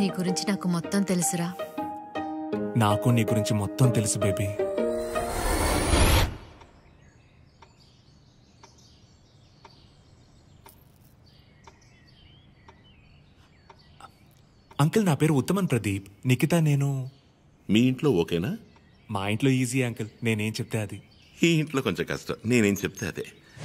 నీ గురించి నాకు మొత్తం తెలుసురా నాకు నీ గురించి మొత్తం తెలుసు బేబీ అంకుల్ నా పేరు ఉత్తమన్ ప్రదీప్ నిఖిత నేను మీ ఇంట్లో ఓకేనా మా ఇంట్లో ఈజీ అంకుల్ నేనేం చెప్తే అది ఈ ఇంట్లో కొంచెం కష్టం నేనేం చెప్తే అదే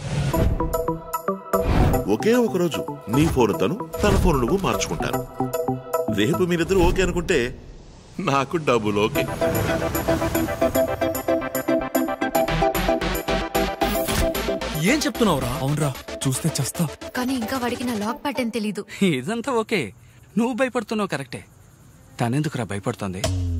ఒకే ఒక రోజు నీ ఫోన్ తను తన ఫోన్ నువ్వు మార్చుకుంటారు రేపు మీరిద్దరు ఓకే అనుకుంటే నాకు డబ్బులు ఓకే ఏం చెప్తున్నావురా అవునరా చూస్తే చస్తా కానీ ఇంకా వాడికి నా లాక్ ప్యాటర్న్ తెలీదు ఇదంతా ఓకే నువ్వు భయపడుతున్నావు కరెక్టే తనెందుకురా భయపడుతోంది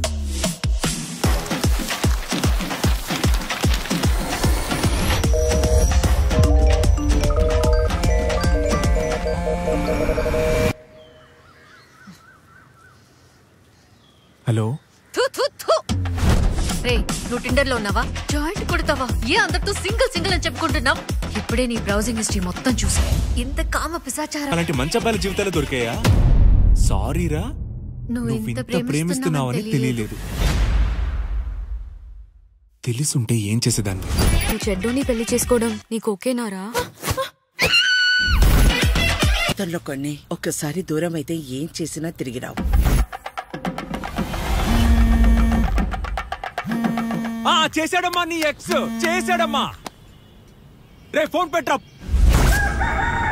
హలో థు, థు, థు. రే నువ్వు టిండర్ లో ఉన్నావా జాయింట్ కొడతావా ఏ అందరితో సింగిల్ సింగిల్ అని చెప్పుకుంటున్నావు ఇప్పుడే నీ బ్రౌజింగ్ హిస్టరీ మొత్తం చూసా ఇంత కామ పిశాచారం అలాంటి మంచి అబ్బాయిల జీవితాలు దొరికాయా సారీరా నువ్వు నువ్వు ఇంత ఇంత ప్రేమిస్తున్నావని తెలియలేదు తెలిసుంటే ఏం చేసేదాన్ని నువ్వు చెడ్డోని పెళ్లి చేసుకోవడం నీకు ఓకేనారా జీవితంలో కొన్ని ఒక్కసారి దూరం అయితే ఏం చేసినా తిరిగి రావు ఆ చేశాడమ్మా నీ ఎక్స్ చేశాడమ్మా రే ఫోన్ పెట్టరా